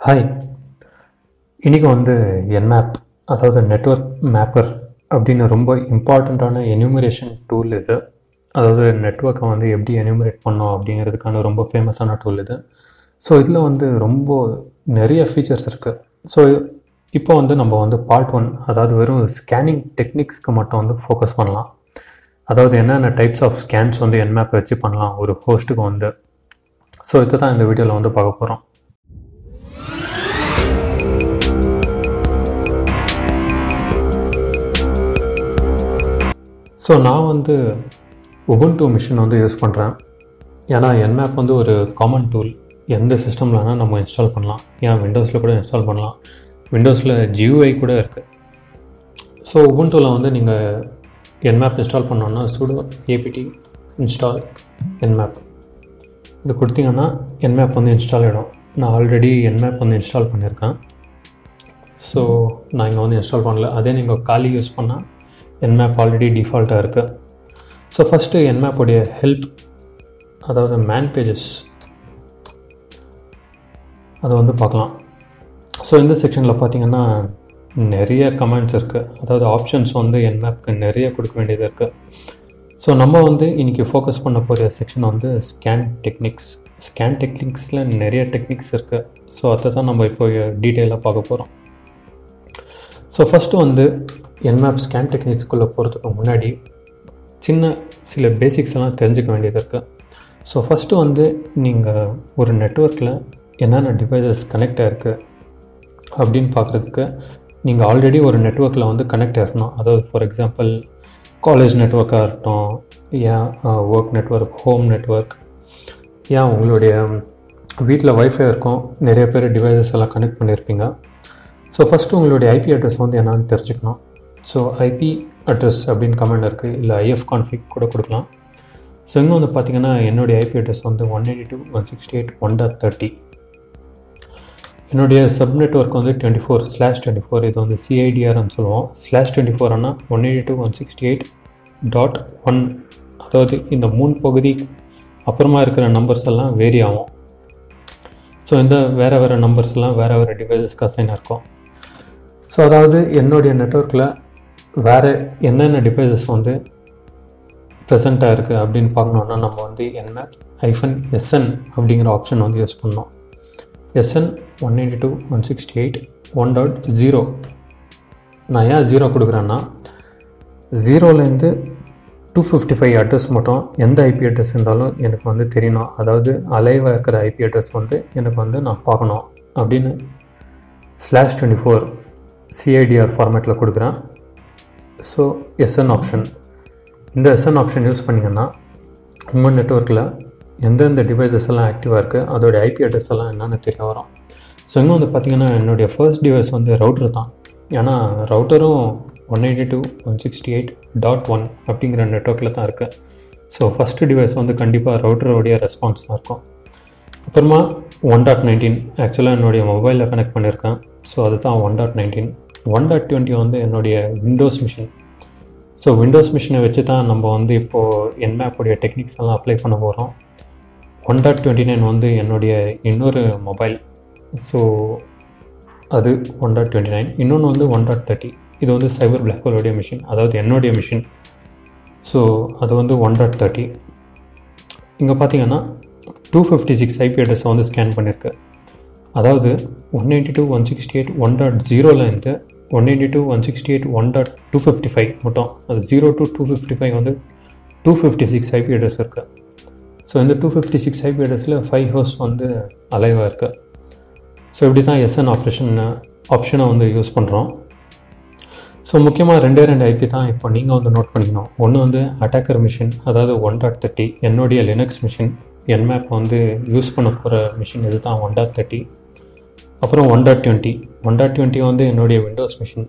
hi இன்றைக்கி வந்து Nmap அதாவது நெட்வொர்க் மேப்பர் அப்படின்னு ரொம்ப இம்பார்ட்டண்ட்டான என்யூமரேஷன் டூல் இது அதாவது நெட்வொர்க்கை வந்து எப்படி என்யூமரேட் பண்ணோம் அப்படிங்கிறதுக்கான ரொம்ப ஃபேமஸான டூல் இது ஸோ இதில் வந்து ரொம்ப நிறைய ஃபீச்சர்ஸ் இருக்குது ஸோ இப்போ வந்து நம்ம வந்து பார்ட் ஒன் அதாவது வெறும் ஸ்கேனிங் டெக்னிக்ஸ்க்கு மட்டும் வந்து ஃபோக்கஸ் பண்ணலாம் அதாவது என்னென்ன டைப்ஸ் ஆஃப் ஸ்கேன்ஸ் வந்து என்மேப் வச்சு பண்ணலாம் ஒரு ஹோஸ்ட்டுக்கு வந்து ஸோ இதை தான் இந்த வீடியோவில் வந்து பார்க்க போகிறோம் ஸோ நான் வந்து உபுண்டு மிஷின் வந்து யூஸ் பண்ணுறேன் ஏன்னா என்மேப் வந்து ஒரு காமன் டூல் எந்த சிஸ்டமில் வேணால் நம்ம இன்ஸ்டால் பண்ணலாம் ஏன் விண்டோஸில் கூட இன்ஸ்டால் பண்ணலாம் விண்டோஸில் ஜியூஐ கூட இருக்குது ஸோ உபுண்டுவில் வந்து நீங்கள் என்மேப் இன்ஸ்டால் பண்ணோன்னா சுடோ ஏபிடி இன்ஸ்டால் என்மேப் இது கொடுத்தீங்கன்னா என்மேப் வந்து இன்ஸ்டால் ஆகிடும் நான் ஆல்ரெடி என்மேப் வந்து இன்ஸ்டால் பண்ணியிருக்கேன் ஸோ நான் இங்கே வந்து இன்ஸ்டால் பண்ணல அதே நீங்கள் காலி யூஸ் பண்ணால் என்மேப் ஆல்ரெடி டிஃபால்ட்டாக இருக்குது ஸோ ஃபஸ்ட்டு என்மேப்புடைய ஹெல்ப் அதாவது மேன் பேஜஸ் அதை வந்து பார்க்கலாம் ஸோ இந்த செக்ஷனில் பார்த்தீங்கன்னா நிறைய கமெண்ட்ஸ் இருக்குது அதாவது ஆப்ஷன்ஸ் வந்து என்மேப்க்கு நிறைய கொடுக்க வேண்டியது இருக்குது ஸோ நம்ம வந்து இன்றைக்கி ஃபோக்கஸ் பண்ண போகிற செக்ஷன் வந்து ஸ்கேன் டெக்னிக்ஸ் ஸ்கேன் டெக்னிக்ஸில் நிறைய டெக்னிக்ஸ் இருக்குது ஸோ அதை தான் நம்ம இப்போ டீட்டெயிலாக பார்க்க போகிறோம் ஸோ ஃபஸ்ட்டு வந்து என்மேப் ஸ்கேன் டெக்னிக்ஸ்குள்ளே போகிறதுக்கு முன்னாடி சின்ன சில பேசிக்ஸ் எல்லாம் தெரிஞ்சுக்க வேண்டியது இருக்குது ஸோ ஃபஸ்ட்டு வந்து நீங்கள் ஒரு நெட்ஒர்க்கில் என்னென்ன டிவைசஸ் கனெக்ட் ஆகிருக்கு அப்படின்னு பார்க்குறதுக்கு நீங்கள் ஆல்ரெடி ஒரு நெட்ஒர்க்கில் வந்து கனெக்ட் ஆகிருக்கணும் அதாவது ஃபார் எக்ஸாம்பிள் காலேஜ் நெட்ஒர்க்காக இருக்கட்டும் ஏன் ஒர்க் நெட்ஒர்க் ஹோம் நெட்ஒர்க் ஏன் உங்களுடைய வீட்டில் ஒய்ஃபை இருக்கும் நிறைய பேர் டிவைசஸ் எல்லாம் கனெக்ட் பண்ணியிருப்பீங்க ஸோ ஃபஸ்ட்டு உங்களுடைய ஐபி அட்ரஸ் வந்து என்னென்னு தெரிஞ்சுக்கணும் ஸோ ஐபி அட்ரஸ் அப்படின்னு கமெண்ட் இருக்குது இல்லை ஐஎஃப் கான்ஃபிக் கூட கொடுக்கலாம் ஸோ இங்கே வந்து பார்த்தீங்கன்னா என்னுடைய ஐபி அட்ரஸ் வந்து one eighty two one sixty eight one dot thirty என்னுடைய சப் நெட்ஒர்க் வந்து twenty four slash twenty four இது வந்து சிஐடிஆர்னு சொல்லுவோம் ஸ்லாஷ் டுவெண்ட்டி ஃபோர் ஆனால் one eighty two one sixty eight dot one அதாவது இந்த மூணு பகுதி அப்புறமா இருக்கிற நம்பர்ஸ் எல்லாம் வேரி ஆகும் ஸோ இந்த வேறு வேறு நம்பர்ஸ் எல்லாம் வேறு வேறு டிவைசஸ்க்கு அசைன் இருக்கும் ஸோ அதாவது என்னுடைய நெட்ஒர்க்கில் வேறு என்னென்ன டிவைசஸ் வந்து ப்ரெசண்ட்டாக இருக்குது அப்படின்னு பார்க்கணுன்னா நம்ம வந்து என்ன ஐஃபன் எஸ்என் அப்படிங்கிற ஆப்ஷன் வந்து யூஸ் பண்ணோம் SN one eighty two one sixty eight one dot zero நான் ஏன் ஜீரோ கொடுக்குறேன்னா ஜீரோலேருந்து டூ ஃபிஃப்டி ஃபைவ் அட்ரஸ் மட்டும் எந்த ஐபி அட்ரஸ் இருந்தாலும் எனக்கு வந்து தெரியணும் அதாவது அலைவாக இருக்கிற ஐபி அட்ரஸ் வந்து எனக்கு வந்து நான் பார்க்கணும் அப்படின்னு ஸ்லாஷ் டுவெண்ட்டி ஃபோர் சிஐடிஆர் ஃபார்மேட்டில் கொடுக்குறேன் ஸோ எஸ்என் ஆப்ஷன் இந்த எஸ்என் ஆப்ஷன் யூஸ் பண்ணிங்கன்னா உங்கள் நெட்ஒர்க்கில் எந்தெந்த டிவைசஸ் எல்லாம் ஆக்டிவாக இருக்குது அதோடைய ஐபி அட்ரஸ் எல்லாம் என்னென்னு தெரிய வரும் ஸோ இங்கே வந்து பார்த்திங்கன்னா என்னுடைய ஃபர்ஸ்ட் டிவைஸ் வந்து ரவுட்டர் தான் ஏன்னா ரவுட்டரும் one eighty two one sixty eight dot one அப்படிங்கிற நெட்ஒர்க்கில் தான் இருக்குது ஸோ ஃபஸ்ட்டு டிவைஸ் வந்து கண்டிப்பாக ரவுட்டரோடைய ரெஸ்பான்ஸ் தான் இருக்கும் அப்புறமா ஒன் டாட் நைன்டீன் ஆக்சுவலாக என்னுடைய மொபைலில் கனெக்ட் பண்ணியிருக்கேன் ஸோ அது தான் one dot nineteen one dot twenty வந்து என்னுடைய விண்டோஸ் மிஷின் ஸோ விண்டோஸ் மிஷினை வச்சு தான் நம்ம வந்து இப்போது என்மேப்புடைய டெக்னிக்ஸ் எல்லாம் அப்ளை பண்ண போகிறோம் ஒன் டாட் டுவெண்ட்டி நைன் வந்து என்னுடைய இன்னொரு மொபைல் ஸோ அது ஒன் டாட் டுவெண்ட்டி நைன் இன்னொன்று வந்து ஒன் டாட் தேர்ட்டி இது வந்து சைபர் பிளாக் ஹோலுடைய மிஷின் அதாவது என்னுடைய மிஷின் ஸோ அது வந்து ஒன் டாட் தேர்ட்டி இங்கே பார்த்தீங்கன்னா டூ ஃபிஃப்டி சிக்ஸ் ஐபி அட்ரஸை வந்து ஸ்கேன் பண்ணியிருக்கு அதாவது one eighty two one sixty eight one dot ஜீரோலேருந்து one eighty two one sixty eight one dot two fifty five மட்டும் அது zero to two fifty five வந்து two fifty six IP address இருக்குது so இந்த two fifty six IP அட்ரஸில் five ஹோர்ஸ் வந்து அலைவாக இருக்குது ஸோ இப்படி தான் எஸ்என் ஆப்ரேஷன் ஆப்ஷனை வந்து யூஸ் பண்ணுறோம் ஸோ முக்கியமாக ரெண்டே ரெண்டு ஐபி தான் இப்போ நீங்கள் வந்து நோட் பண்ணிக்கணும் ஒன்று வந்து அட்டாக்கர் மிஷின் அதாவது ஒன் டாட் தேர்ட்டி என்னுடைய லினக்ஸ் மிஷின் என்மேப் வந்து யூஸ் பண்ண போகிற மிஷின் இது தான் ஒன் டாட் தேர்ட்டி அப்புறம் one dot twenty one dot twenty வந்து என்னுடைய விண்டோஸ் மிஷின்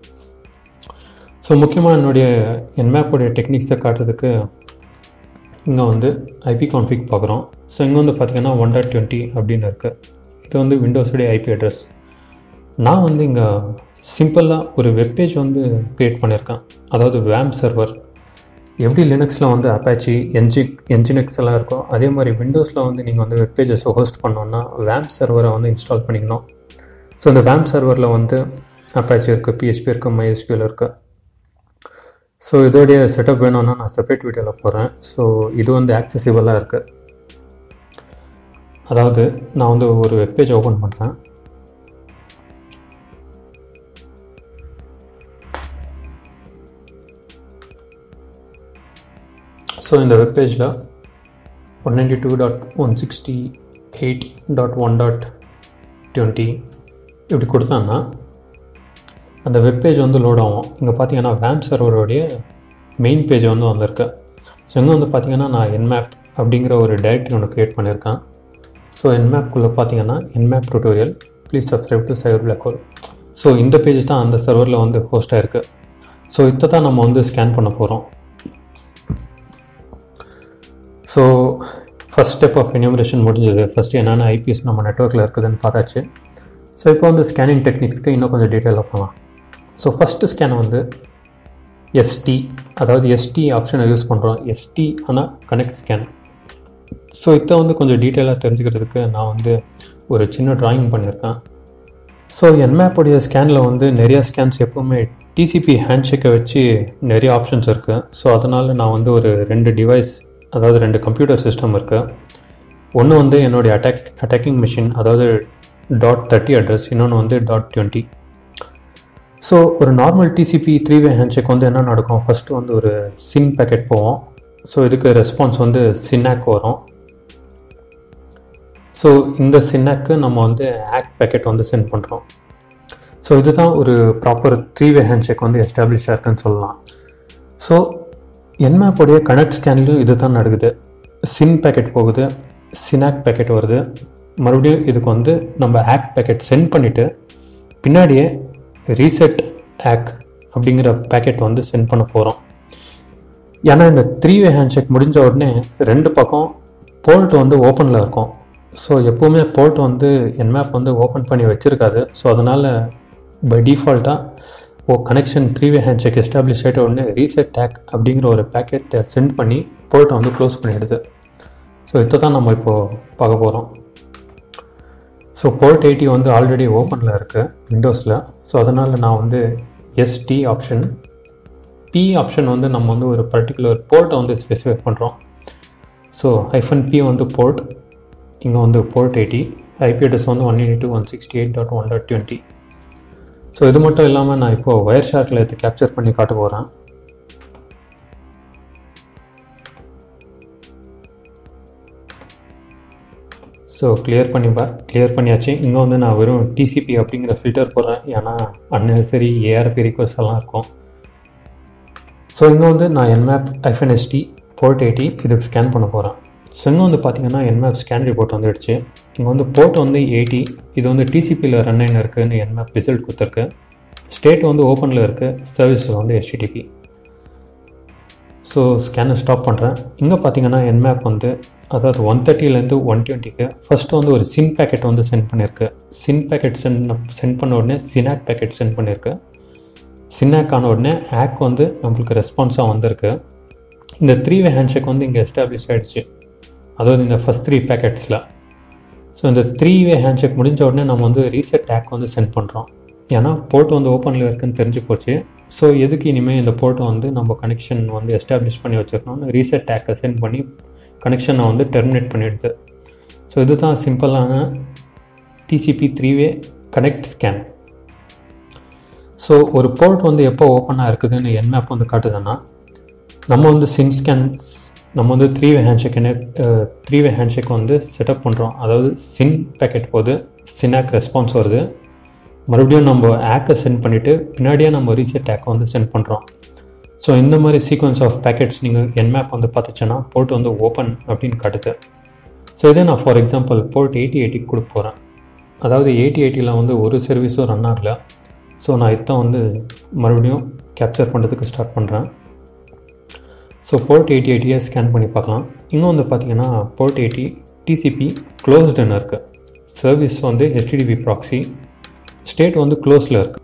ஸோ முக்கியமாக என்னுடைய என்மேப்போடைய டெக்னிக்ஸை காட்டுறதுக்கு இங்கே வந்து ஐபி கான்ஃபிக் பார்க்குறோம் ஸோ இங்கே வந்து பார்த்திங்கன்னா ஒன் டாட் டுவெண்ட்டி அப்படின்னு இருக்குது இது வந்து விண்டோஸுடைய ஐபி அட்ரஸ் நான் வந்து இங்கே சிம்பிளாக ஒரு வெப்பேஜ் வந்து க்ரியேட் பண்ணியிருக்கேன் அதாவது வேம் சர்வர் எப்படி லினக்ஸில் வந்து அப்பாச்சி என்ஜி என்ஜினெக்ஸ் எல்லாம் இருக்கும் அதே மாதிரி விண்டோஸில் வந்து நீங்கள் வந்து வெப் பேஜஸை ஹோஸ்ட் பண்ணோன்னா வேம் சர்வரை வந்து இன்ஸ்டால் பண்ணிக்கணும் ஸோ இந்த வேம் சர்வரில் வந்து அப்பாச்சி இருக்குது பிஹெச்பி இருக்குது MySQL இருக்குது ஸோ இதோடைய செட்டப் வேணும்னா நான் செப்பரேட் வீடியோவில் போடுறேன் ஸோ இது வந்து ஆக்சசிபிளாக இருக்குது அதாவது நான் வந்து ஒரு வெப்பேஜ் ஓப்பன் பண்ணுறேன் ஸோ இந்த வெப்பேஜில் one ninety two dot one sixty eight dot one dot twenty இப்படி கொடுத்தாங்கன்னா அந்த வெப்பேஜ் வந்து லோட் ஆகும் இங்கே பார்த்தீங்கன்னா வேம் சர்வருடைய மெயின் பேஜ் வந்து வந்திருக்கு ஸோ இங்கே வந்து பார்த்தீங்கன்னா நான் என்மேப் அப்படிங்கிற ஒரு டைரக்டரி ஒன்று க்ரியேட் பண்ணியிருக்கேன் ஸோ என்மேப்குள்ளே பார்த்தீங்கன்னா Nmap tutorial please subscribe to cyber black hole so இந்த பேஜ் தான் அந்த சர்வரில் வந்து ஹோஸ்ட் ஆயிருக்கு ஸோ இதை தான் நம்ம வந்து ஸ்கேன் பண்ண போகிறோம் so first step of enumeration முடிஞ்சது ஃபஸ்ட்டு என்னென்ன ஐபிஎஸ் நம்ம நெட்ஒர்க்கில் இருக்குதுன்னு பார்த்தாச்சு ஸோ இப்போ வந்து ஸ்கேனிங் டெக்னிக்ஸ்க்கு இன்னும் கொஞ்சம் டீட்டெயிலாக போகலாம் ஸோ ஃபஸ்ட்டு ஸ்கேன் வந்து எஸ்டி அதாவது எஸ்டி ஆப்ஷனை யூஸ் பண்ணுறோம் எஸ்டி ஆனால் கனெக்ட் ஸ்கேன் ஸோ இதை வந்து கொஞ்சம் டீட்டெயிலாக தெரிஞ்சுக்கிறதுக்கு நான் வந்து ஒரு சின்ன ட்ராயிங் பண்ணியிருக்கேன் ஸோ என்மேப்புடைய ஸ்கேனில் வந்து நிறையா ஸ்கேன்ஸ் எப்போவுமே டிசிபி ஹேண்ட்ஷேக்கை வச்சு நிறைய ஆப்ஷன்ஸ் இருக்குது ஸோ அதனால் நான் வந்து ஒரு ரெண்டு டிவைஸ் அதாவது ரெண்டு கம்ப்யூட்டர் சிஸ்டம் இருக்குது ஒன்று வந்து என்னுடைய அட்டாக் அட்டாக்கிங் மிஷின் அதாவது டாட் தேர்ட்டி அட்ரஸ் இன்னொன்று வந்து டாட் டுவெண்ட்டி ஸோ ஒரு normal TCP three way handshake வந்து என்ன நடக்கும் ஃபஸ்ட்டு வந்து ஒரு சின் பேக்கெட் போவோம் ஸோ இதுக்கு ரெஸ்பான்ஸ் வந்து சின்னாக் வரும் ஸோ இந்த சின்னாக்கு நம்ம வந்து ஆக் பேக்கெட் வந்து சென்ட் பண்ணுறோம் ஸோ இதுதான் ஒரு ப்ராப்பர் த்ரீ வே ஹேண்ட்ஷேக் வந்து எஸ்டாப்ளிஷ் இருக்குன்னு சொல்லலாம் ஸோ என்மேப்போடைய கனெக்ட் ஸ்கேன்லையும் இது தான் நடக்குது சின் பேக்கெட் போகுது சினாக் பேக்கெட் வருது மறுபடியும் இதுக்கு வந்து நம்ம ஆக் பேக்கெட் சென்ட் பண்ணிவிட்டு பின்னாடியே ரீசெட் ஆக் அப்படிங்கிற பேக்கெட் வந்து சென்ட் பண்ண போகிறோம் ஏன்னா இந்த த்ரீ வே ஹேண்ட்ஷேக் முடிஞ்ச உடனே ரெண்டு பக்கம் போர்ட் வந்து ஓப்பனில் இருக்கும் ஸோ எப்போவுமே போர்ட் வந்து என்மேப் வந்து ஓப்பன் பண்ணி வச்சுருக்காது ஸோ அதனால் பை டிஃபால்ட்டாக ஓ connection three way handshake establish ஆகிட்ட உடனே ரீசெட் டேக் அப்படிங்கிற ஒரு பேக்கெட்டை சென்ட் பண்ணி போர்ட்டை வந்து க்ளோஸ் பண்ணிடுது ஸோ இதை தான் நம்ம இப்போது பார்க்க போகிறோம் ஸோ போர்ட் எயிட்டி வந்து ஆல்ரெடி ஓப்பனில் இருக்குது விண்டோஸில் ஸோ அதனால் நான் வந்து எஸ்டி ஆப்ஷன் பி ஆப்ஷன் வந்து நம்ம வந்து ஒரு பர்டிகுலர் போர்ட்டை வந்து ஸ்பெசிஃபை பண்ணுறோம் ஸோ ஐஃபன் பி வந்து போர்ட் இங்கே வந்து போர்ட் எயிட்டி ஐபி அட்ரஸ் வந்து one eighty two one sixty eight dot one dot twenty so இது மட்டும் இல்லாமல் நான் இப்போது ஒயர் ஷார்ட்டில் எடுத்து கேப்சர் பண்ணி காட்ட போகிறேன் ஸோ கிளியர் பண்ணி பா கிளியர் பண்ணியாச்சு இங்கே வந்து நான் வெறும் டிசிபி அப்படிங்கிற ஃபில்டர் போடுறேன் ஏன்னா அன்னெசரி ஏஆர்பி ரிக்வஸ்ட் எல்லாம் இருக்கும் ஸோ இங்கே வந்து நான் என்மேப் ஐஃபன்எஸ்டி போர்ட் எயிட்டி இதுக்கு ஸ்கேன் பண்ண போகிறேன் ஸோ இங்கே வந்து பார்த்தீங்கன்னா என்மேப் ஸ்கேன் ரிப்போர்ட் வந்துடுச்சு இங்கே வந்து போர்ட் வந்து எயிட்டி இது வந்து டிசிபியில் ரன் ஆயின் இருக்குன்னு என்மேப் ரிசல்ட் கொடுத்துருக்கு ஸ்டேட் வந்து ஓப்பனில் இருக்குது சர்வீஸ் வந்து ஹெச்டிடிபி ஸோ ஸ்கேனை ஸ்டாப் பண்ணுறேன் இங்கே பார்த்தீங்கன்னா என்மேப் வந்து அதாவது ஒன் தேர்ட்டிலேருந்து ஒன் டுவெண்ட்டிக்கு ஃபஸ்ட்டு வந்து ஒரு சின் பேக்கெட் வந்து சென்ட் பண்ணியிருக்கு சின் பேக்கெட் சென்ட் சென்ட் பண்ண உடனே சினாக் பேக்கெட் சென்ட் பண்ணியிருக்கு சின்னாக் ஆன உடனே ஆக் வந்து நம்மளுக்கு ரெஸ்பான்ஸாக வந்திருக்கு இந்த த்ரீ வே ஹேண்ட்ஷேக் வந்து இங்கே எஸ்டாப்ளிஷ் ஆகிடுச்சு அதாவது இந்த ஃபஸ்ட் த்ரீ பேக்கெட்ஸில் ஸோ இந்த த்ரீ வே ஹேண்ட்ஷேக் முடிஞ்ச உடனே நம்ம வந்து ரீசெட் ஆக் வந்து சென்ட் பண்ணுறோம் ஏன்னா போர்ட் வந்து ஓப்பனில் இருக்குன்னு தெரிஞ்சு போச்சு ஸோ எதுக்கு இனிமேல் இந்த போர்ட்டை வந்து நம்ம கனெக்ஷன் வந்து எஸ்டாப்ளிஷ் பண்ணி வச்சுருக்கோம்னு ரீசெட் டேக்கை சென்ட் பண்ணி கனெக்ஷனை வந்து டெர்மினேட் பண்ணிடுது ஸோ இதுதான் சிம்பிளான TCP three way connect scan so ஒரு போர்ட் வந்து எப்போ ஓப்பனாக இருக்குதுன்னு என்மேப் வந்து காட்டுதுன்னா நம்ம வந்து சின் ஸ்கேன்ஸ் நம்ம வந்து three way handshake three way handshake வந்து செட்டப் பண்ணுறோம் அதாவது சின் பேக்கெட் போது சினாக் ரெஸ்பான்ஸ் வருது மறுபடியும் நம்ம ஆக்கை சென்ட் பண்ணிவிட்டு பின்னாடியே நம்ம ரீசெட் ஆக்கை வந்து சென்ட் பண்ணுறோம் ஸோ இந்த மாதிரி சீக்வன்ஸ் ஆஃப் பேக்கெட்ஸ் நீங்கள் என்மேப் வந்து பார்த்துச்சுன்னா போர்ட் வந்து ஓப்பன் அப்படின்னு காட்டுது ஸோ இதே நான் ஃபார் எக்ஸாம்பிள் போர்ட் எயிட்டி எயிட்டிக்கு கொடுக்க போகிறேன் அதாவது எயிட்டி எயிட்டியில் வந்து ஒரு சர்வீஸும் ரன் ஆகல ஸோ நான் இதான் வந்து மறுபடியும் கேப்சர் பண்ணுறதுக்கு ஸ்டார்ட் பண்ணுறேன் ஸோ போர்ட் எயிட்டி எயிட்டியை ஸ்கேன் பண்ணி பார்க்கலாம் இன்னும் வந்து பார்த்தீங்கன்னா போர்ட் எயிட்டி டிசிபி க்ளோஸ்டுன்னு இருக்குது சர்வீஸ் வந்து ஹெச்டிடிபி ப்ராக்ஸி ஸ்டேட் வந்து க்ளோஸில் இருக்குது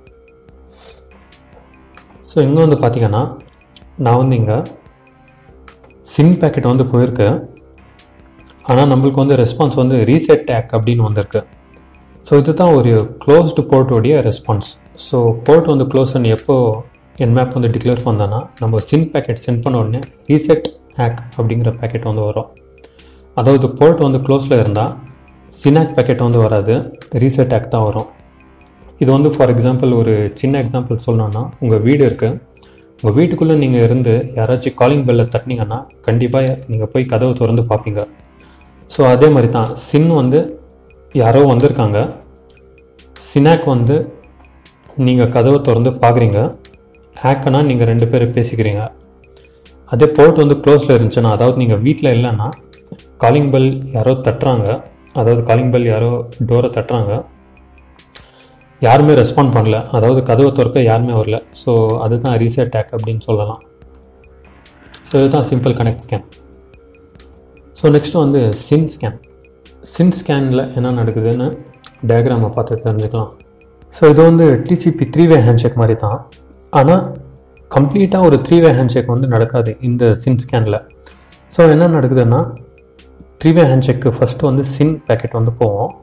ஸோ இங்கே வந்து பார்த்தீங்கன்னா நான் வந்து இங்கே சிம் பேக்கெட் வந்து போயிருக்கு ஆனால் நம்மளுக்கு வந்து ரெஸ்பான்ஸ் வந்து ரீசெட் டேக் அப்படின்னு வந்திருக்கு ஸோ இதுதான் ஒரு க்ளோஸ்டு போர்ட்டோடைய ரெஸ்பான்ஸ் ஸோ போர்ட் வந்து க்ளோஸ் பண்ணி எப்போ என் மேப் வந்து டிக்ளேர் பண்ணோன்னா நம்ம சின் பேக்கெட் சென்ட் பண்ண உடனே ரீசெட் ஹேக் அப்படிங்கிற பேக்கெட் வந்து வரும் அதாவது போர்ட் வந்து க்ளோஸில் இருந்தால் சினாக் பேக்கெட் வந்து வராது ரீசெட் ஹேக் தான் வரும் இது வந்து ஃபார் எக்ஸாம்பிள் ஒரு சின்ன எக்ஸாம்பிள் சொல்லணுன்னா உங்கள் வீடு இருக்குது உங்கள் வீட்டுக்குள்ளே நீங்கள் இருந்து யாராச்சும் காலிங் பெல்லை தட்டினீங்கன்னா கண்டிப்பாக நீங்கள் போய் கதவை திறந்து பார்ப்பீங்க ஸோ அதே மாதிரி தான் சின் வந்து யாரோ வந்திருக்காங்க சினாக் வந்து நீங்கள் கதவை திறந்து பார்க்குறீங்க ஹேக்கனா நீங்கள் ரெண்டு பேரும் பேசிக்கிறீங்க அதே போர்ட் வந்து க்ளோஸில் இருந்துச்சுன்னா அதாவது நீங்கள் வீட்டில் இல்லைன்னா காலிங் பெல் யாரோ தட்டுறாங்க அதாவது காலிங் பெல் யாரோ டோரை தட்டுறாங்க யாருமே ரெஸ்பாண்ட் பண்ணல அதாவது கதவை திறக்க யாருமே வரல ஸோ அதுதான் ரீசெட் டேக் அப்படின்னு சொல்லலாம் ஸோ இதுதான் simple connect scan so next வந்து சின் ஸ்கேன் சின் ஸ்கேனில் என்ன நடக்குதுன்னு டயக்ராமை பார்த்து தெரிஞ்சுக்கலாம் ஸோ இது வந்து டிசிபி த்ரீ வே ஹேண்ட்ஷேக் மாதிரி தான் ஆனால் கம்ப்ளீட்டாக ஒரு த்ரீ வே ஹேண்ட்ஷேக் வந்து நடக்காது இந்த சின் ஸ்கேனில் ஸோ என்ன நடக்குதுன்னா த்ரீ வே ஹேண்ட்ஷேக்கு ஃபஸ்ட்டு வந்து சின் பேக்கெட் வந்து போவோம்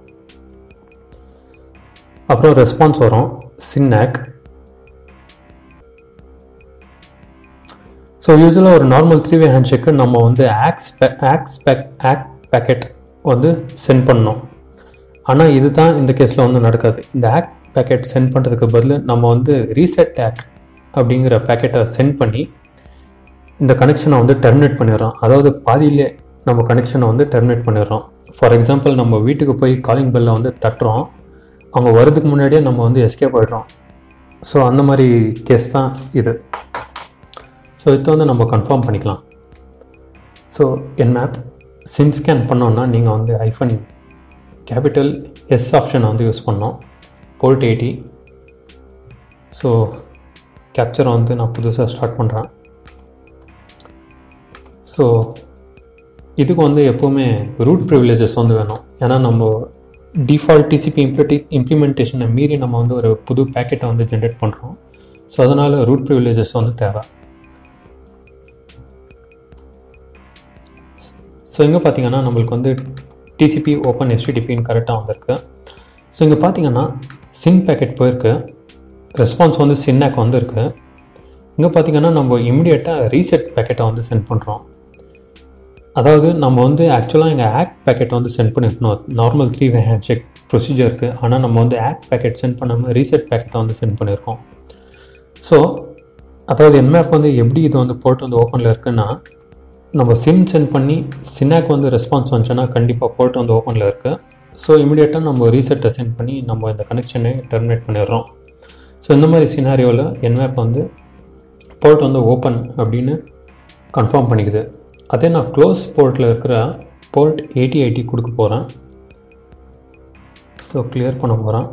அப்புறம் ரெஸ்பான்ஸ் வரும் சின் ஆக் ஸோ யூஸ்வலாக ஒரு நார்மல் த்ரீ வே ஹேண்ட்ஷேக்கு நம்ம வந்து acks acks back ack packet வந்து சென்ட் பண்ணோம் ஆனால் இது தான் இந்த கேஸில் வந்து நடக்காது இந்த ஆக் பேக்கெட் சென்ட் பண்ணுறதுக்கு பதில் நம்ம வந்து ரீசெட் ஆக் அப்படிங்கிற பேக்கெட்டை சென்ட் பண்ணி இந்த கனெக்ஷனை வந்து டெர்மினேட் பண்ணிடுறோம் அதாவது பாதியிலே நம்ம கனெக்ஷனை வந்து டெர்மினேட் பண்ணிடுறோம் ஃபார் எக்ஸாம்பிள் நம்ம வீட்டுக்கு போய் காலிங் பெல்லை வந்து தட்டுறோம் அவங்க வரதுக்கு முன்னாடியே நம்ம வந்து எஸ்கேப் ஆகிடுறோம் ஸோ அந்த மாதிரி கேஸ் தான் இது ஸோ இதை வந்து நம்ம கன்ஃபார்ம் பண்ணிக்கலாம் so Nmap SYN scan பண்ணோன்னா நீங்கள் வந்து ஐஃபன் கேபிட்டல் எஸ் ஆப்ஷனை வந்து யூஸ் பண்ணோம் போர்ட் எயிட்டி ஸோ கேப்சரை வந்து நான் புதுசாக ஸ்டார்ட் பண்ணுறேன் ஸோ இதுக்கு வந்து எப்போவுமே ரூட் ப்ரிவிலேஜஸ் வந்து வேணும் ஏன்னா நம்ம டிஃபால்ட் டிசிபி இம்ப்ளிட்டி இம்ப்ளிமெண்டேஷனை மீறி நம்ம வந்து ஒரு புது பேக்கெட்டை வந்து ஜென்ரேட் பண்ணுறோம் ஸோ அதனால் ரூட் ப்ரிவிலேஜஸ் வந்து தேவை ஸோ இங்கே பார்த்தீங்கன்னா நம்மளுக்கு வந்து டிசிபி ஓப்பன் எஸ்டிடிபின்னு கரெக்டாக வந்திருக்கு ஸோ இங்கே பார்த்தீங்கன்னா சின் பேக்கெட் போயிருக்கு ரெஸ்பான்ஸ் வந்து சின்னாக் வந்திருக்கு இங்கே பார்த்தீங்கன்னா நம்ம இமிடியேட்டாக ரீசெட் பேக்கெட்டை வந்து சென்ட் பண்ணுறோம் அதாவது நம்ம வந்து ஆக்சுவலாக எங்கள் ஆக்ட் பேக்கெட் வந்து சென்ட் பண்ணிருக்கணும் normal three way handshake ப்ரொசீஜருக்கு ஆனால் நம்ம வந்து ஆக்ட் பேக்கெட் சென்ட் பண்ணாமல் ரீசெட் பேக்கெட்டை வந்து சென்ட் பண்ணியிருக்கோம் ஸோ அதாவது என்மேப் வந்து எப்படி இது வந்து போர்ட் வந்து ஓப்பனில் இருக்குன்னா நம்ம சின் சென்ட் பண்ணி சின்னாக் வந்து ரெஸ்பான்ஸ் வந்துச்சுன்னா கண்டிப்பாக போர்ட் வந்து ஓப்பனில் இருக்குது ஸோ இமிடியேட்டாக நம்ம ரீசெட்டை சென்ட் பண்ணி நம்ம இந்த கனெக்ஷனை டெர்மினேட் பண்ணிடுறோம் ஸோ இந்த மாதிரி சினாரியோவில் என்மேப் வந்து போர்ட் வந்து ஓப்பன் அப்படின்னு கன்ஃபார்ம் பண்ணிக்குது அதே நான் க்ளோஸ் போர்ட்டில் இருக்கிற போர்ட் எயிட்டி எயிட்டி கொடுக்க போகிறேன் ஸோ கிளியர் பண்ண போகிறேன்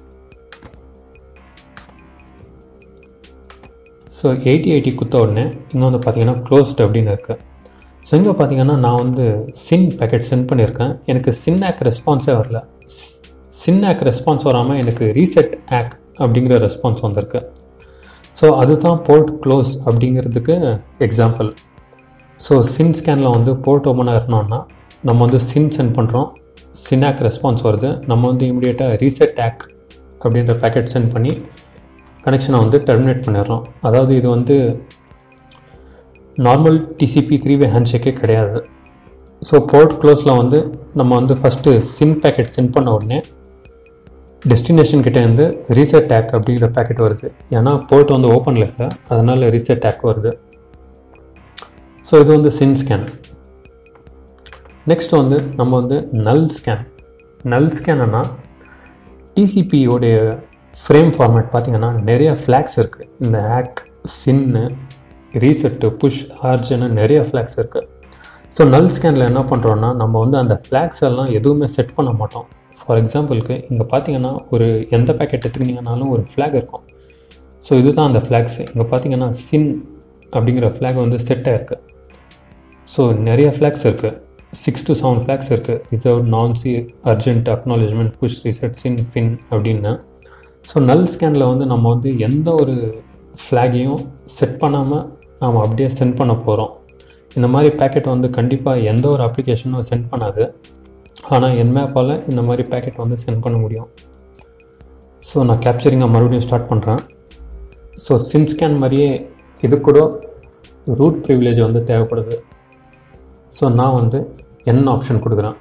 ஸோ எயிட்டி எயிட்டி குத்த உடனே இங்கே வந்து பார்த்தீங்கன்னா க்ளோஸ்ட் அப்படின்னு இருக்குது ஸோ இங்கே பார்த்தீங்கன்னா நான் வந்து சின் பேக்கெட் சென்ட் பண்ணியிருக்கேன் எனக்கு சின் ஆக் ரெஸ்பான்ஸே வரல சின் ஆக் ரெஸ்பான்ஸ் வராமல் எனக்கு ரீசெட் ஆக் அப்படிங்கிற ரெஸ்பான்ஸ் வந்திருக்கு ஸோ அதுதான் போர்ட் க்ளோஸ் அப்படிங்கிறதுக்கு எக்ஸாம்பிள் ஸோ சின் ஸ்கேனில் வந்து போர்ட் ஓப்பனாக இருக்கணும்னா நம்ம வந்து சின் சென்ட் பண்ணுறோம் சினாக் ரெஸ்பான்ஸ் வருது நம்ம வந்து இமிடியேட்டாக ரீசெட் ஆக் அப்படின்ற பேக்கெட் சென்ட் பண்ணி கனெக்ஷனை வந்து டெர்மினேட் பண்ணிடுறோம் அதாவது இது வந்து நார்மல் டிசிபி த்ரீ வே ஹேண்ட்ஷேக்கே கிடையாது ஸோ போர்ட் க்ளோஸில் வந்து நம்ம வந்து ஃபஸ்ட்டு சின் பேக்கெட் சென்ட் பண்ண உடனே டெஸ்டினேஷன் கிட்டே இருந்து ரீசெட் டேக் அப்படிங்கிற பேக்கெட் வருது ஏன்னா போர்ட் வந்து ஓப்பனில் இல்லை அதனால் ரீசெட் டேக் வருது ஸோ இது வந்து சின் ஸ்கேன் நெக்ஸ்ட் வந்து நம்ம வந்து நல் ஸ்கேன் நல் ஸ்கேன்னா டிசிபியோடைய ஃப்ரேம் ஃபார்மேட் பார்த்திங்கன்னா நிறைய ஃப்ளாக்ஸ் இருக்குது இந்த ஹேக் சின்னு ரீசெட்டு புஷ் ஆர்ஜின்னு நிறைய ஃப்ளாக்ஸ் இருக்குது ஸோ நல் ஸ்கேனில் என்ன பண்ணுறோன்னா நம்ம வந்து அந்த ஃப்ளாக்ஸ் எல்லாம் எதுவுமே செட் பண்ண மாட்டோம் ஃபார் எக்ஸாம்பிளுக்கு இங்கே பார்த்தீங்கன்னா ஒரு எந்த பேக்கெட் எடுத்துக்கிட்டிங்கனாலும் ஒரு ஃப்ளாக் இருக்கும் ஸோ இதுதான் அந்த ஃப்ளாக்ஸ் இங்கே பார்த்தீங்கன்னா சின் அப்படிங்கிற ஃப்ளாக் வந்து செட் ஆயிருக்கு ஸோ நிறைய ஃப்ளாக்ஸ் இருக்குது சிக்ஸ் டு செவன் ஃப்ளாக்ஸ் இருக்குது reserve nonce urgent acknowledgement push reset SYN FIN அப்படின்னு ஸோ நல் ஸ்கேனில் வந்து நம்ம வந்து எந்த ஒரு ஃப்ளாகையும் செட் பண்ணாமல் நாம் அப்படியே சென்ட் பண்ண போகிறோம் இந்த மாதிரி பேக்கெட் வந்து கண்டிப்பாக எந்த ஒரு அப்ளிகேஷனும் சென்ட் பண்ணாது ஆனால் என்மேப்பால் இந்த மாதிரி பேக்கெட் வந்து சென்ட் பண்ண முடியும் ஸோ நான் கேப்சரிங்கை மறுபடியும் ஸ்டார்ட் பண்ணுறேன் ஸோ சின் ஸ்கேன் மாதிரியே இது கூட ரூட் ப்ரிவிலேஜ் வந்து தேவைப்படுது ஸோ நான் வந்து என் ஆப்ஷன் கொடுக்குறேன்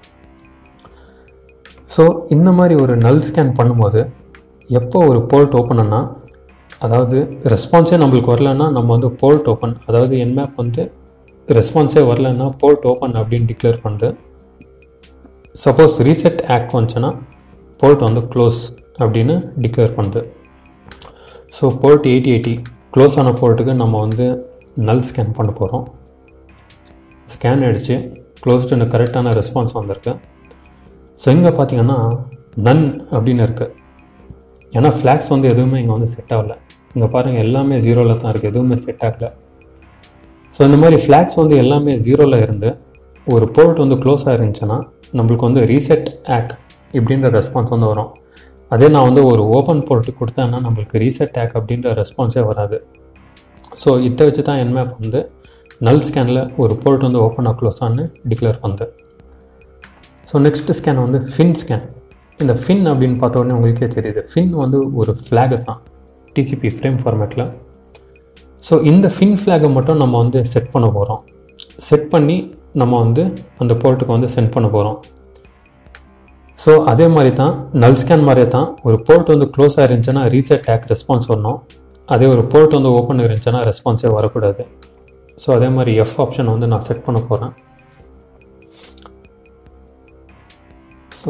ஸோ இந்த மாதிரி ஒரு நல் ஸ்கேன் பண்ணும்போது எப்போ ஒரு போர்ட் ஓப்பன் ஆனால் அதாவது ரெஸ்பான்ஸே நம்மளுக்கு வரலன்னா நம்ம வந்து போர்ட் ஓப்பன் அதாவது என்மேப் வந்து ரெஸ்பான்ஸே வரலன்னா போர்ட் ஓப்பன் அப்படின்னு டிக்ளேர் பண்ணுது சப்போஸ் ரீசெட் ஆக் வந்துச்சுன்னா போர்ட் வந்து க்ளோஸ் அப்படின்னு டிக்ளேர் பண்ணுது so port eighty eighty close ஆன போர்ட்டுக்கு நம்ம வந்து நல் ஸ்கேன் பண்ண போகிறோம் ஸ்கேன் அடித்து க்ளோஸ்டுன்னு கரெக்டான ரெஸ்பான்ஸ் வந்திருக்கு ஸோ இங்கே பார்த்தீங்கன்னா நன் அப்படின்னு இருக்குது ஏன்னா ஃப்ளாக்ஸ் வந்து எதுவுமே இங்கே வந்து செட் ஆகலை இங்கே பாருங்கள் எல்லாமே ஜீரோவில் தான் இருக்குது எதுவுமே செட் ஆகலை ஸோ இந்த மாதிரி ஃப்ளாக்ஸ் வந்து எல்லாமே ஜீரோவில் இருந்து ஒரு போர்ட் வந்து க்ளோஸாக இருந்துச்சுன்னா நம்மளுக்கு வந்து ரீசெட் ஆக் இப்படின்ற ரெஸ்பான்ஸ் வந்து வரும் அதே நான் வந்து ஒரு ஓப்பன் போர்ட்டு கொடுத்தேன்னா நம்மளுக்கு ரீசெட் ஆக் அப்படின்ற ரெஸ்பான்ஸே வராது ஸோ இதை வச்சு தான் என்மேப் வந்து நல் ஸ்கேனில் ஒரு போர்ட் வந்து ஓப்பனாக க்ளோஸான்னு டிக்ளேர் பண்ணுது ஸோ நெக்ஸ்ட் ஸ்கேன் வந்து ஃபின் ஸ்கேன் இந்த ஃபின் அப்படின்னு பார்த்த உடனே உங்களுக்கே தெரியுது ஃபின் வந்து ஒரு ஃப்ளாகு தான் டிசிபி ஃப்ரேம் ஃபார்மேட்டில் ஸோ இந்த ஃபின் ஃப்ளாகை மட்டும் நம்ம வந்து செட் பண்ண போகிறோம் செட் பண்ணி நம்ம வந்து அந்த போர்ட்டுக்கு வந்து சென்ட் பண்ண போகிறோம் ஸோ அதே மாதிரி தான் நல் ஸ்கேன் மாதிரியே தான் ஒரு போர்ட் வந்து க்ளோஸாக இருந்துச்சுன்னா ரீசெட் டேக் ரெஸ்பான்ஸ் வரணும் அதே ஒரு போர்ட் வந்து ஓப்பன் இருந்துச்சுன்னா ரெஸ்பான்ஸே வரக்கூடாது ஸோ அதே மாதிரி எஃப் ஆப்ஷன் வந்து நான் செட் பண்ண போகிறேன் ஸோ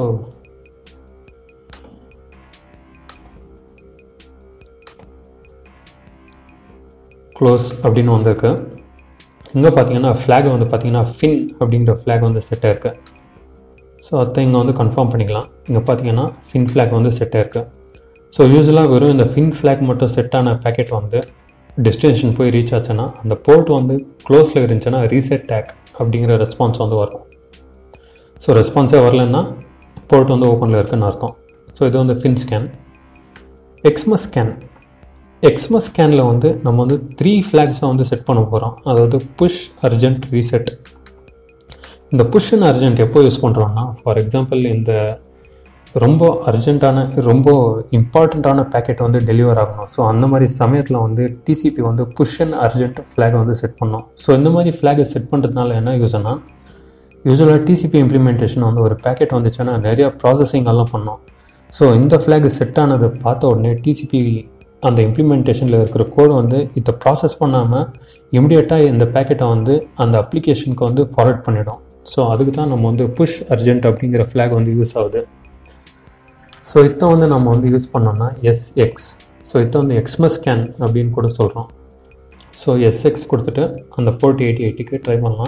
க்ளோஸ் அப்படின்னு வந்திருக்கு இங்கே பார்த்தீங்கன்னா ஃப்ளாக் வந்து பார்த்தீங்கன்னா ஃபின் அப்படின்ற ஃப்ளாக் வந்து செட் ஆயிருக்கு ஸோ அதை இங்கே வந்து கன்ஃபார்ம் பண்ணிக்கலாம் இங்கே பார்த்தீங்கன்னா ஃபின் ஃப்ளாக் வந்து செட் ஆயிருக்கு ஸோ யூஸ்வலாக வெறும் இந்த ஃபின் ஃப்ளாக் மட்டும் செட் ஆன பேக்கெட் வந்து டெஸ்டினேஷன் போய் ரீச் ஆச்சுன்னா அந்த போர்ட் வந்து க்ளோஸில் இருந்துச்சுன்னா ரீசெட் டேக் அப்படிங்கிற ரெஸ்பான்ஸ் வந்து வரும் ஸோ ரெஸ்பான்ஸே வரலன்னா போர்ட் வந்து ஓப்பனில் இருக்குன்னு அர்த்தம் ஸோ இது வந்து FIN scan Xmas scan Xmas ஸ்கேனில் வந்து நம்ம வந்து த்ரீ ஃப்ளாக்ஸை வந்து செட் பண்ண போகிறோம் அதாவது புஷ் அர்ஜென்ட் ரீசெட் இந்த புஷ் அண்ட் அர்ஜென்ட் எப்போ யூஸ் பண்ணுறோம்னா ஃபார் எக்ஸாம்பிள் இந்த ரொம்ப அர்ஜென்ட்டான ரொம்ப இம்பார்ட்டண்ட்டான பேக்கெட் வந்து டெலிவர் ஆகணும் ஸோ அந்த மாதிரி சமயத்தில் வந்து டிசிபி வந்து புஷ் அண்ட் அர்ஜென்ட் ஃப்ளாகை வந்து செட் பண்ணோம் ஸோ இந்த மாதிரி ஃப்ளாகை செட் பண்ணுறதுனால என்ன யூஸ்னா யூஸ்வலாக டிசிபி இம்ப்ளிமெண்டேஷன் வந்து ஒரு பேக்கெட் வந்துச்சுன்னா நிறையா ப்ராசஸிங் எல்லாம் பண்ணோம் ஸோ இந்த ஃப்ளாக் செட் ஆனதை பார்த்த உடனே டிசிபி அந்த இம்ப்ளிமெண்டேஷனில் இருக்கிற கோடு வந்து இதை ப்ராசஸ் பண்ணாமல் இமிடியேட்டாக இந்த பேக்கெட்டை வந்து அந்த அப்ளிகேஷனுக்கு வந்து ஃபார்வர்ட் பண்ணிடும் ஸோ அதுக்கு தான் நம்ம வந்து புஷ் அர்ஜென்ட் அப்படிங்கிற ஃப்ளாக் வந்து யூஸ் ஆகுது ஸோ இதை வந்து நம்ம வந்து யூஸ் பண்ணோம்னா எஸ்எக்ஸ் ஸோ இதை வந்து எக்ஸ்மஸ் ஸ்கேன் அப்படின்னு கூட சொல்கிறோம் ஸோ எஸ்எக்ஸ் கொடுத்துட்டு அந்த போர்ட் எயிட்டி எயிட்டிக்கு ட்ரை பண்ணலாம்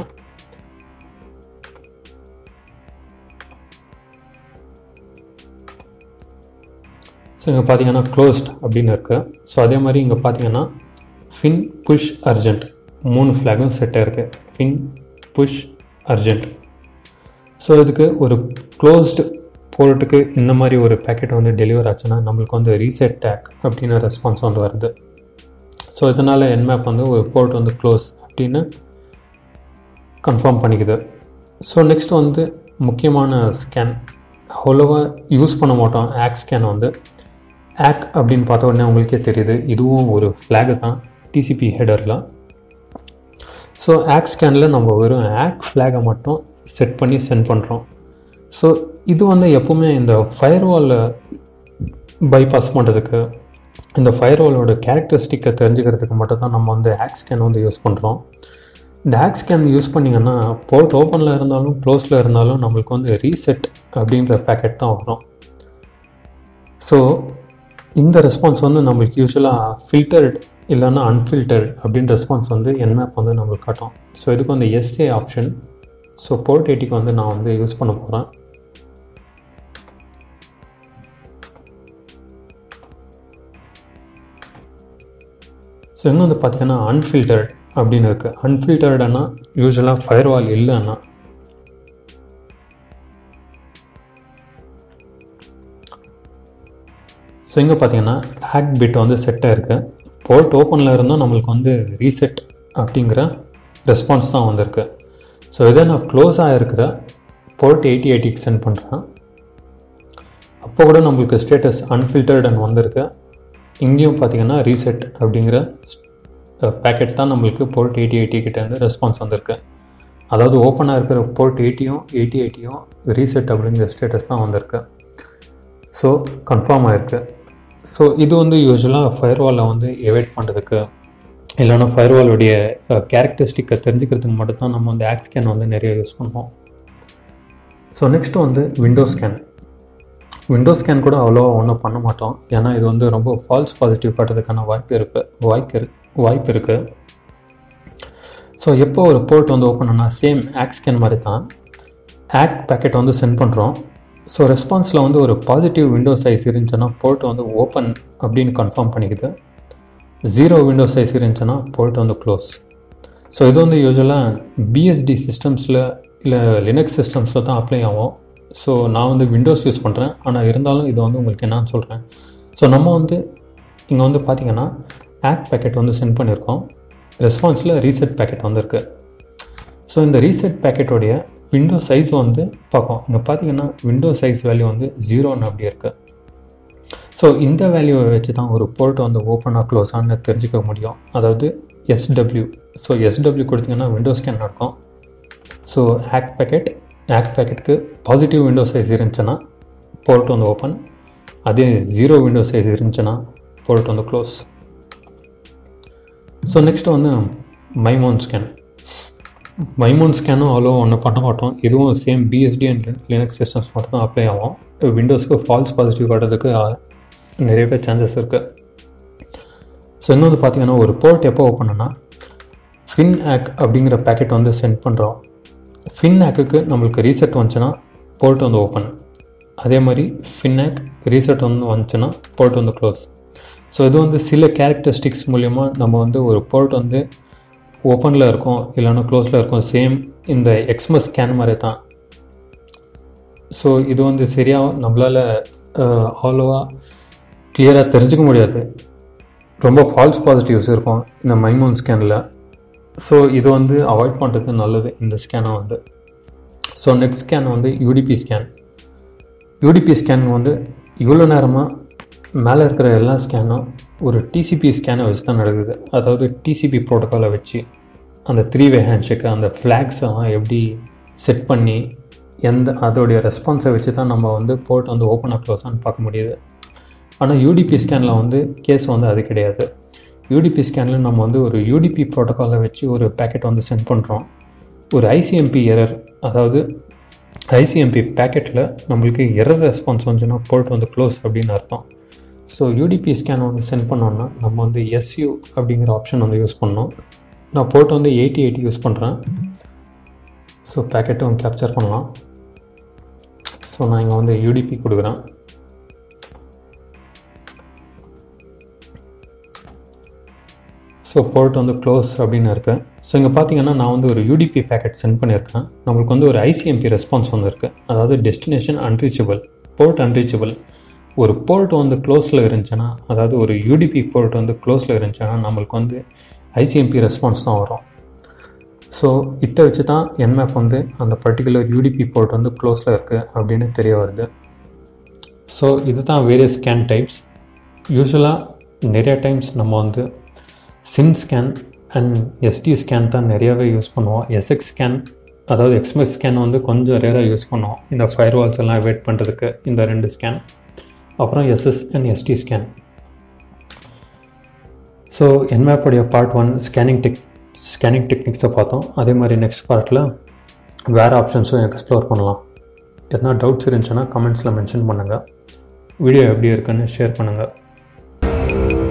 ஸோ இங்கே பார்த்தீங்கன்னா க்ளோஸ்ட் அப்படின்னு இருக்குது ஸோ அதே மாதிரி இங்கே பார்த்தீங்கன்னா ஃபின் புஷ் அர்ஜென்ட் மூணு ஃப்ளாகும் செட்டாக இருக்குது ஃபின் புஷ் அர்ஜென்ட் ஸோ இதுக்கு ஒரு க்ளோஸ்டு போர்ட்டுக்கு இந்த மாதிரி ஒரு பேக்கெட் வந்து டெலிவர் ஆச்சுன்னா நம்மளுக்கு வந்து ரீசெட் டேக் அப்படின்னு ரெஸ்பான்ஸ் வந்து வருது ஸோ இதனால் என்மேப் வந்து ஒரு போர்ட் வந்து க்ளோஸ் அப்படின்னு கன்ஃபார்ம் பண்ணிக்குது ஸோ நெக்ஸ்ட் வந்து முக்கியமான ஸ்கேன் அவ்வளோவா யூஸ் பண்ண மாட்டோம் ஆக் ஸ்கேன் வந்து ஆக் அப்படின்னு பார்த்த உடனே உங்களுக்கே தெரியுது இதுவும் ஒரு ஃப்ளாகு தான் டிசிபி ஹெடரில் ஸோ ஆக் ஸ்கேனில் நம்ம வெறும் ஆக் ஃப்ளாகை மட்டும் செட் பண்ணி சென்ட் பண்ணுறோம் ஸோ இது வந்து எப்போவுமே இந்த ஃபயர்வாலில் பைபாஸ் பண்ணுறதுக்கு இந்த ஃபயர்வாலோட கேரக்டரிஸ்டிக்கை தெரிஞ்சுக்கிறதுக்கு மட்டும் தான் நம்ம வந்து ஆக் ஸ்கேன் வந்து யூஸ் பண்ணுறோம் இந்த ஆக் ஸ்கேன் யூஸ் பண்ணிங்கன்னா போர்ட் ஓப்பனில் இருந்தாலும் க்ளோஸில் இருந்தாலும் நம்மளுக்கு வந்து ரீசெட் அப்படின்ற பேக்கெட் தான் வரும் ஸோ இந்த ரெஸ்பான்ஸ் வந்து நம்மளுக்கு யூஸ்வலாக ஃபில்டர்ட் இல்லைன்னா அன்ஃபில்டர்ட் அப்படின்னு ரெஸ்பான்ஸ் வந்து என்மேப் வந்து நம்மளுக்கு காட்டும் ஸோ இதுக்கு வந்து எஸ்ஏ ஆப்ஷன் ஸோ போர்ட் எயிட்டிக்கு வந்து நான் வந்து யூஸ் பண்ண போகிறேன் ஸோ இங்கே வந்து பார்த்தீங்கன்னா அன்ஃபில்டர்ட் அப்படின்னு இருக்குது அன்ஃபில்டர்டுனா யூஸ்வலாக ஃபயர்வால் இல்லைன்னா ஸோ இங்கே பார்த்தீங்கன்னா ஹேக் பிட் வந்து செட்டாக இருக்குது போர்ட் ஓப்பனில் இருந்தால் நம்மளுக்கு வந்து ரீசெட் அப்படிங்கிற ரெஸ்பான்ஸ் தான் வந்திருக்கு ஸோ இதே நான் க்ளோஸ் ஆகிருக்கிற போர்ட் எயிட்டி எயிட்டிக்கு சென்ட் பண்ணுறேன் அப்போ கூட நம்மளுக்கு ஸ்டேட்டஸ் அன்ஃபில்டர்டுன்னு வந்திருக்கு இங்கேயும் பார்த்தீங்கன்னா ரீசெட் அப்படிங்கிற பேக்கெட் தான் நம்மளுக்கு போர்ட் எயிட்டி எயிட்டி கிட்டேருந்து ரெஸ்பான்ஸ் வந்திருக்கு அதாவது ஓப்பனாக இருக்கிற போர்ட் எயிட்டியும் எயிட்டி எயிட்டியும் ரீசெட் அப்படிங்கிற ஸ்டேட்டஸ் தான் வந்திருக்கு ஸோ கன்ஃபார்ம் ஆகிருக்கு ஸோ இது வந்து யூஸ்வலாக ஃபயர்வாலில் வந்து எவைட் பண்ணுறதுக்கு இல்லைன்னா ஃபயர்வாலுடைய கேரக்டரிஸ்டிக்கை தெரிஞ்சுக்கிறதுக்கு மட்டும் தான் நம்ம வந்து ஆக் ஸ்கேன் வந்து நிறைய யூஸ் பண்ணுவோம் ஸோ நெக்ஸ்ட்டு வந்து விண்டோ ஸ்கேன் விண்டோ ஸ்கேன் கூட அவ்வளோவா ஒன்றும் பண்ண மாட்டோம் ஏன்னா இது வந்து ரொம்ப ஃபால்ஸ் பாசிட்டிவ் காட்டுறதுக்கான வாய்ப்பு இருக்குது வாய்ப்பு இருக்கு வாய்ப்பு இருக்குது ஸோ எப்போ ஒரு போர்ட் வந்து ஓப்பன் ஆனால் சேம் ஆக் ஸ்கேன் மாதிரி தான் ஆக் பேக்கெட் வந்து சென்ட் பண்ணுறோம் ஸோ ரெஸ்பான்ஸில் வந்து ஒரு பாசிட்டிவ் விண்டோ சைஸ் இருந்துச்சுன்னா போர்ட் வந்து ஓப்பன் அப்படின்னு கன்ஃபார்ம் பண்ணிக்குது ஜீரோ விண்டோ சைஸ் இருந்துச்சுன்னா போர்ட் வந்து க்ளோஸ் ஸோ இது வந்து யூஸ்வலாக பிஎஸ்டி சிஸ்டம்ஸில் இல்லை லினக்ஸ் சிஸ்டம்ஸில் தான் அப்ளை ஆகும் ஸோ நான் வந்து விண்டோஸ் யூஸ் பண்ணுறேன் ஆனால் இருந்தாலும் இது வந்து உங்களுக்கு என்னன்னு சொல்கிறேன் ஸோ நம்ம வந்து இங்கே வந்து பார்த்திங்கன்னா ஆக் பேக்கெட் வந்து சென்ட் பண்ணியிருக்கோம் ரெஸ்பான்ஸில் ரீசெட் பேக்கெட் வந்திருக்கு ஸோ இந்த ரீசெட் பேக்கெட்டோடைய விண்டோ சைஸ் வந்து பார்க்கும் இங்கே பார்த்தீங்கன்னா விண்டோ சைஸ் வேல்யூ வந்து ஜீரோன்னு அப்படி இருக்குது ஸோ இந்த வேல்யூவை வச்சு தான் ஒரு போர்ட் வந்து ஓப்பனாக க்ளோஸான்னு தெரிஞ்சுக்க முடியும் அதாவது எஸ்டபிள்யூ ஸோ எஸ்டபிள்யூ கொடுத்தீங்கன்னா விண்டோ ஸ்கேன் நடக்கும் ஸோ ஹேக் பேக்கெட் ஹேக் பேக்கெட்டுக்கு பாசிட்டிவ் விண்டோ சைஸ் இருந்துச்சுன்னா போர்ட் வந்து ஓப்பன் அதே ஜீரோ விண்டோ சைஸ் இருந்துச்சுன்னா போர்ட் வந்து க்ளோஸ் ஸோ நெக்ஸ்ட் வந்து மைமோன் ஸ்கேன் மைமோன் ஸ்கேனும் அவ்வளோ ஒன்று பண்ண மாட்டோம் இதுவும் same BSD and Linux systems மட்டும் தான் அப்ளை ஆகும் விண்டோஸ்க்கு ஃபால்ஸ் பாசிட்டிவ் காட்டுறதுக்கு நிறைய பேர் சான்சஸ் இருக்குது ஸோ இன்னொன்று பார்த்தீங்கன்னா ஒரு போர்ட் எப்போ ஓப்பன்னா ஃபின் ஆக் அப்படிங்கிற பேக்கெட் வந்து சென்ட் பண்ணுறோம் ஃபின் ஆக்குக்கு நம்மளுக்கு ரீசெட் வந்துச்சுன்னா போர்ட் வந்து ஓப்பன் அதே மாதிரி ஃபின் ஆக் ரீசெட் வந்து வந்துச்சுன்னா போர்ட் வந்து க்ளோஸ் ஸோ இது வந்து சில கேரக்டரிஸ்டிக்ஸ் மூலிமா நம்ம வந்து ஒரு போர்ட் வந்து ஓப்பனில் இருக்கும் இல்லைன்னா க்ளோஸில் இருக்கும் சேம் இந்த எக்ஸ்மஸ் ஸ்கேன் மாதிரி தான் ஸோ இது வந்து சரியாக நம்மளால் அவ்வளோவா கிளியராக தெரிஞ்சுக்க முடியாது ரொம்ப ஃபால்ஸ் பாசிட்டிவ்ஸ் இருக்கும் இந்த மைமோன் ஸ்கேனில் ஸோ இது வந்து அவாய்ட் பண்ணுறது நல்லது இந்த ஸ்கேனை வந்து ஸோ நெக்ஸ்ட் ஸ்கேன் வந்து யூடிபி ஸ்கேன் யூடிபி ஸ்கேன் வந்து இவ்வளோ நேரமாக மேலே இருக்கிற எல்லா ஸ்கேனும் ஒரு டிசிபி ஸ்கேனை வச்சு தான் நடக்குது அதாவது டிசிபி ப்ரோட்டோக்காலை வச்சு அந்த த்ரீ வே ஹேண்ட்ஷேக்கு அந்த ஃப்ளாக்ஸெல்லாம் எப்படி செட் பண்ணி எந்த அதோடைய ரெஸ்பான்ஸை வச்சு தான் நம்ம வந்து போர்ட் வந்து ஓப்பனாக க்ளோஸான்னு பார்க்க முடியுது ஆனால் யூடிபி ஸ்கேனில் வந்து கேஸ் வந்து அது கிடையாது யூடிபி ஸ்கேனில் நம்ம வந்து ஒரு யூடிபி ப்ரோட்டோக்காலை வச்சு ஒரு பேக்கெட் வந்து சென்ட் பண்ணுறோம் ஒரு ஐசிஎம்பி எரர் அதாவது ஐசிஎம்பி பேக்கெட்டில் நம்மளுக்கு எரர் ரெஸ்பான்ஸ் வந்துச்சுன்னா போர்ட் வந்து க்ளோஸ் அப்படின்னு அர்த்தம் ஸோ யூடிபி ஸ்கேன் வந்து சென்ட் பண்ணோன்னா நம்ம வந்து எஸ்யூ அப்படிங்கிற ஆப்ஷன் வந்து யூஸ் பண்ணோம் நான் போர்ட் வந்து எயிட்டி எயிட்டி யூஸ் பண்ணுறேன் ஸோ பேக்கெட்டும் கேப்சர் பண்ணலாம் ஸோ நான் இங்கே வந்து யூடிபி கொடுக்குறேன் ஸோ போர்ட் வந்து க்ளோஸ் அப்படின்னு இருக்கேன் ஸோ இங்கே பார்த்தீங்கன்னா நான் வந்து ஒரு யூடிபி பேக்கெட் சென்ட் பண்ணியிருக்கேன் நம்மளுக்கு வந்து ஒரு ஐசிஎம்பி ரெஸ்பான்ஸ் வந்துருக்கு அதாவது டெஸ்டினேஷன் அன்ரீச்சபிள் போர்ட் அன்ரீச்சபிள் ஒரு போர்ட் வந்து க்ளோஸில் இருந்துச்சுன்னா அதாவது ஒரு யூடிபி போர்ட் வந்து க்ளோஸில் இருந்துச்சுன்னா நம்மளுக்கு வந்து ஐசிஎம்பி ரெஸ்பான்ஸ் தான் வரும் ஸோ இதை வச்சு தான் என்மேப் வந்து அந்த பர்டிகுலர் யூடிபி போர்ட் வந்து க்ளோஸில் இருக்குது அப்படின்னு தெரிய வருது ஸோ இது தான் வேரியஸ் ஸ்கேன் டைப்ஸ் யூஸ்வலாக நிறைய டைம்ஸ் நம்ம வந்து SYN scan and S T scan தான் நிறையாவே யூஸ் பண்ணுவோம் எஸ்எக்ஸ் ஸ்கேன் அதாவது எக்ஸ்மெஸ் ஸ்கேன் வந்து கொஞ்சம் ரேராக யூஸ் பண்ணுவோம் இந்த ஃபயர் வால்ஸ் எல்லாம் வெயிட் பண்ணுறதுக்கு இந்த ரெண்டு ஸ்கேன் அப்புறம் S S and S T scan so என்மேப்புடைய part one scanning tech scanning டெக்னிக்ஸை பார்த்தோம் அதே மாதிரி நெக்ஸ்ட் பார்ட்டில் வேறு ஆப்ஷன்ஸும் எக்ஸ்ப்ளோர் பண்ணலாம் எதனா டவுட்ஸ் இருந்துச்சுன்னா கமெண்ட்ஸில் மென்ஷன் பண்ணுங்கள் வீடியோ எப்படி இருக்குன்னு ஷேர் பண்ணுங்கள்